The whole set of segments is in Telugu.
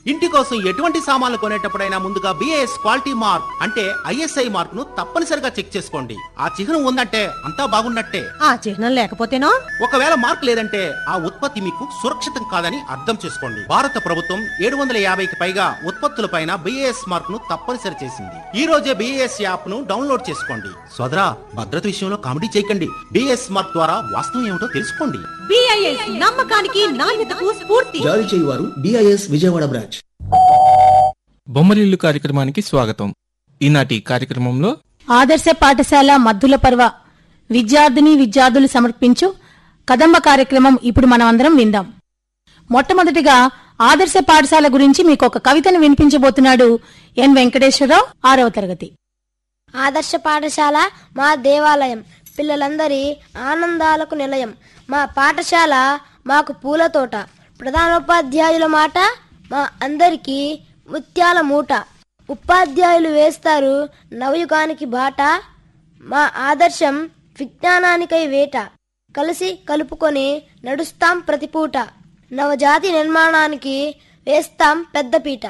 ఇంటి కోసం ఎటువంటి సామాన్లు కొనేటప్పుడైనా ముందుగా బిఏఎస్ క్వాలిటీ మార్క్ అంటే ఐఎస్ఐ మార్క్ ను తప్పనిసరిగా చెక్ చేసుకోండి ఆ చిహ్నం ఉందంటే అంతా బాగున్నట్టే ఆ చిహ్నం లేకపోతేనో ఒకవేళ మార్క్ లేదంటే ఆ ఉత్పత్తి మీకు సురక్షితం కాదని అర్థం చేసుకోండి భారత ప్రభుత్వం ఏడు వందల యాభైకి పైగా ఉత్పత్తులపైన బిఏఎస్ మార్క్ ను తప్పనిసరి చేసింది ఈ రోజే బిఏఎస్ యాప్ ను డౌన్లోడ్ చేసుకోండి సోదరా భద్రత విషయంలో కామెడీ చేయకండి బిఏఎస్ మార్క్ ద్వారా వాస్తవం ఏమిటో తెలుసుకోండి బిఐఎస్ నమ్మకానికి నాణ్యతకు స్ఫూర్తి జారీ చేయువారు బిఐఎస్ విజయవాడ బ్రాంచ్ బొమ్మరిల్లు కార్యక్రమానికి స్వాగతం ఈనాటి కార్యక్రమంలో ఆదర్శ పాఠశాల మద్దుల పర్వ విద్యార్థిని విద్యార్థులు సమర్పించు కదంబ కార్యక్రమం ఇప్పుడు మనం అందరం విందాం మొట్టమొదటిగా ఆదర్శ పాఠశాల గురించి మీకు ఒక కవితను వినిపించబోతున్నాడు ఎన్ వెంకటేశ్వరరావు ఆరవ తరగతి ఆదర్శ పాఠశాల మా దేవాలయం పిల్లలందరి ఆనందాలకు నిలయం మా పాఠశాల మాకు పూల తోట ప్రధానోపాధ్యాయుల మాట మా అందరికీ ముత్యాల మూట ఉపాధ్యాయులు వేస్తారు నవయుగానికి బాట మా ఆదర్శం విజ్ఞానానికై వేట కలిసి కలుపుకొని నడుస్తాం ప్రతిపూట నవజాతి నిర్మాణానికి వేస్తాం పెద్దపీట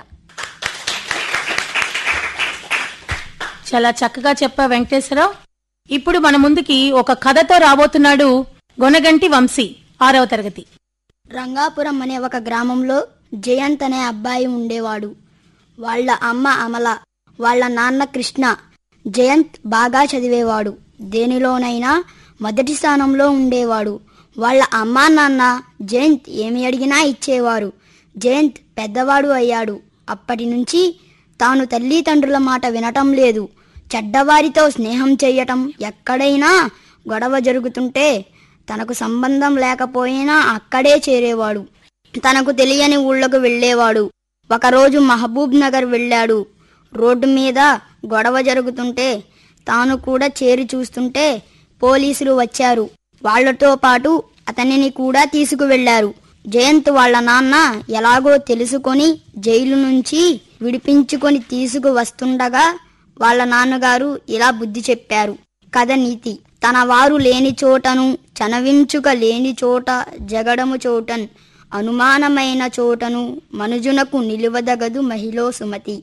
చాలా చక్కగా చెప్పా వెంకటేశ్వరరావు ఇప్పుడు మన ముందుకి ఒక కథతో రాబోతున్నాడు గొనగంటి వంశీ ఆరవ తరగతి రంగాపురం అనే ఒక గ్రామంలో జయంత్ అనే అబ్బాయి ఉండేవాడు వాళ్ళ అమ్మ అమల వాళ్ళ నాన్న కృష్ణ జయంత్ బాగా చదివేవాడు దేనిలోనైనా మొదటి స్థానంలో ఉండేవాడు వాళ్ళ అమ్మా నాన్న జయంత్ ఏమి అడిగినా ఇచ్చేవారు జయంత్ పెద్దవాడు అయ్యాడు అప్పటి నుంచి తాను తల్లిదండ్రుల మాట వినటం లేదు చెడ్డవారితో స్నేహం చెయ్యటం ఎక్కడైనా గొడవ జరుగుతుంటే తనకు సంబంధం లేకపోయినా అక్కడే చేరేవాడు తనకు తెలియని ఊళ్ళకు వెళ్ళేవాడు ఒకరోజు మహబూబ్ నగర్ వెళ్ళాడు రోడ్డు మీద గొడవ జరుగుతుంటే తాను కూడా చేరి చూస్తుంటే పోలీసులు వచ్చారు వాళ్లతో పాటు అతనిని కూడా తీసుకువెళ్లారు జయంత్ వాళ్ళ నాన్న ఎలాగో తెలుసుకొని జైలు నుంచి విడిపించుకొని తీసుకు వస్తుండగా వాళ్ళ నాన్నగారు ఇలా బుద్ధి చెప్పారు కథ నీతి తన వారు లేని చోటను చనవించుక లేని చోట జగడము చోటన్ అనుమానమైన చోటను మనుజునకు నిలువదగదు మహిళో సుమతి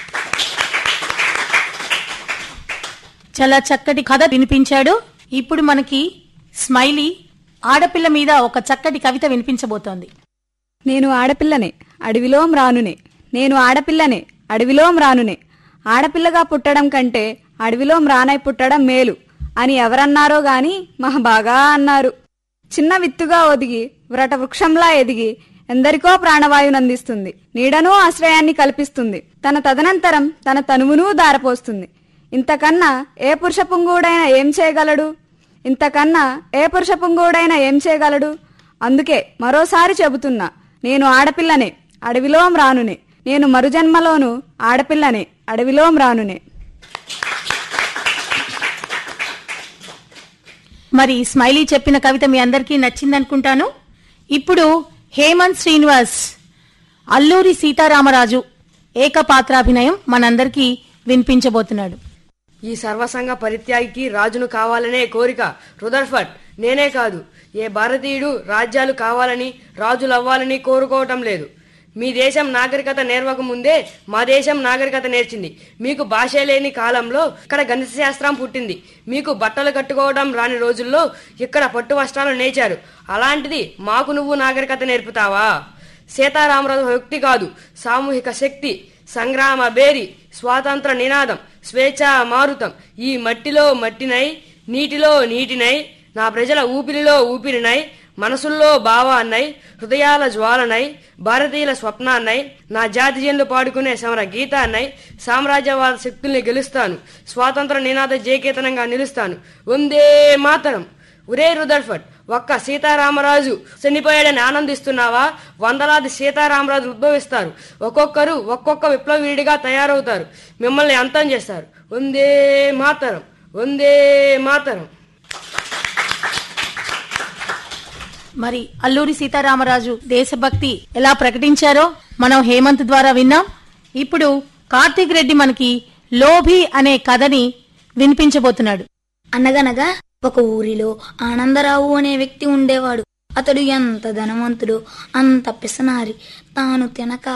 చాలా చక్కటి కథ వినిపించాడు ఇప్పుడు మనకి స్మైలీ ఆడపిల్ల మీద ఒక చక్కటి కవిత వినిపించబోతోంది నేను ఆడపిల్లనే అడవిలోం రానునే నేను ఆడపిల్లనే అడవిలోం రానునే ఆడపిల్లగా పుట్టడం కంటే అడవిలోం రానై పుట్టడం మేలు అని ఎవరన్నారో గాని మహా బాగా అన్నారు చిన్న విత్తుగా ఒదిగి వ్రట వృక్షంలా ఎదిగి ఎందరికో ప్రాణవాయునందిస్తుంది నీడనూ ఆశ్రయాన్ని కల్పిస్తుంది తన తదనంతరం తన తనువునూ దారపోస్తుంది ఇంతకన్నా ఏ పురుష పుంగుడైనా ఏం చేయగలడు ఇంతకన్నా ఏ పురుష పుంగుడైనా ఏం చేయగలడు అందుకే మరోసారి చెబుతున్నా నేను ఆడపిల్లనే అడవిలోం రానునే నేను మరుజన్మలోను ఆడపిల్లనే అడవిలోం రానునే మరి స్మైలీ చెప్పిన కవిత మీ అందరికీ నచ్చిందనుకుంటాను ఇప్పుడు హేమంత్ శ్రీనివాస్ అల్లూరి సీతారామరాజు ఏకపాత్రాభినయం మనందరికీ వినిపించబోతున్నాడు ఈ సర్వసంగ పరిత్యాగికి రాజును కావాలనే కోరిక రుదర్ఫర్డ్ నేనే కాదు ఏ భారతీయుడు రాజ్యాలు కావాలని రాజులవ్వాలని కోరుకోవటం లేదు మీ దేశం నాగరికత నేర్వక ముందే మా దేశం నాగరికత నేర్చింది మీకు భాష లేని కాలంలో ఇక్కడ గణిత శాస్త్రం పుట్టింది మీకు బట్టలు కట్టుకోవడం రాని రోజుల్లో ఇక్కడ పట్టు వస్త్రాలు నేర్చారు అలాంటిది మాకు నువ్వు నాగరికత నేర్పుతావా సీతారామరాజు ఒక వ్యక్తి కాదు సామూహిక శక్తి సంగ్రామ బేరి స్వాతంత్ర నినాదం స్వేచ్ఛ మారుతం ఈ మట్టిలో మట్టినై నీటిలో నీటినై నా ప్రజల ఊపిరిలో ఊపిరినై మనసుల్లో భావాన్నై హృదయాల జ్వాలనై భారతీయుల స్వప్నాన్నై నా జాతి జన్లు పాడుకునే సమర గీతాన్నై సామ్రాజ్యవాద శక్తుల్ని గెలుస్తాను స్వాతంత్ర నినాద జయకేతనంగా నిలుస్తాను వందే మాతరం ఒరే రుదర్ఫర్డ్ ఒక్క సీతారామరాజు చనిపోయాడని ఆనందిస్తున్నావా వందలాది సీతారామరాజులు ఉద్భవిస్తారు ఒక్కొక్కరు ఒక్కొక్క విప్లవీడిగా తయారవుతారు మిమ్మల్ని అంతం చేస్తారు వందే మాతరం వందే మాతరం మరి అల్లూరి సీతారామరాజు దేశభక్తి ఎలా ప్రకటించారో మనం హేమంత్ ద్వారా విన్నాం ఇప్పుడు కార్తీక్ రెడ్డి మనకి లోభి అనే కథని వినిపించబోతున్నాడు అనగనగా ఒక ఊరిలో ఆనందరావు అనే వ్యక్తి ఉండేవాడు అతడు ఎంత ధనవంతుడు అంత పిసనారి తాను తినక